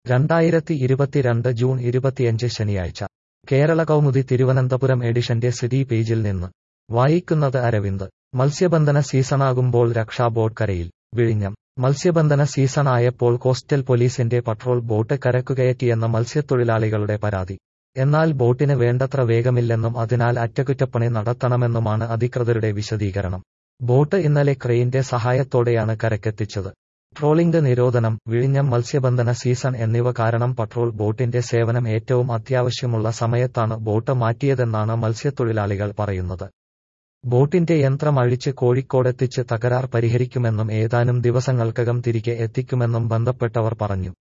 രണ്ടായിരത്തി ഇരുപത്തിരണ്ട് ജൂൺ ഇരുപത്തിയഞ്ച് ശനിയാഴ്ച കേരള കൗമുദി തിരുവനന്തപുരം എഡിഷന്റെ സിറ്റി പേജിൽ നിന്ന് വായിക്കുന്നത് അരവിന്ദ് മത്സ്യബന്ധന സീസണാകുമ്പോൾ രക്ഷാബോട്ട് കരയിൽ വിഴിഞ്ഞം മത്സ്യബന്ധന സീസണായപ്പോൾ കോസ്റ്റൽ പോലീസിന്റെ പട്രോൾ ബോട്ട് കരക്കുകയറ്റിയെന്ന മത്സ്യത്തൊഴിലാളികളുടെ പരാതി എന്നാൽ ബോട്ടിന് വേണ്ടത്ര വേഗമില്ലെന്നും അതിനാൽ അറ്റകുറ്റപ്പണി നടത്തണമെന്നുമാണ് അധികൃതരുടെ വിശദീകരണം ബോട്ട് ഇന്നലെ ക്രെയിന്റെ സഹായത്തോടെയാണ് കരക്കെത്തിച്ചത് ട്രോളിംഗ് നിരോധനം വിഴിഞ്ഞം മത്സ്യബന്ധന സീസൺ എന്നിവ കാരണം പട്രോൾ ബോട്ടിന്റെ സേവനം ഏറ്റവും അത്യാവശ്യമുള്ള സമയത്താണ് ബോട്ട് മാറ്റിയതെന്നാണ് മത്സ്യത്തൊഴിലാളികൾ പറയുന്നത് ബോട്ടിന്റെ യന്ത്രം അഴിച്ച് കോഴിക്കോടെത്തിച്ച് തകരാർ പരിഹരിക്കുമെന്നും ഏതാനും ദിവസങ്ങൾക്കകം തിരികെ എത്തിക്കുമെന്നും ബന്ധപ്പെട്ടവർ പറഞ്ഞു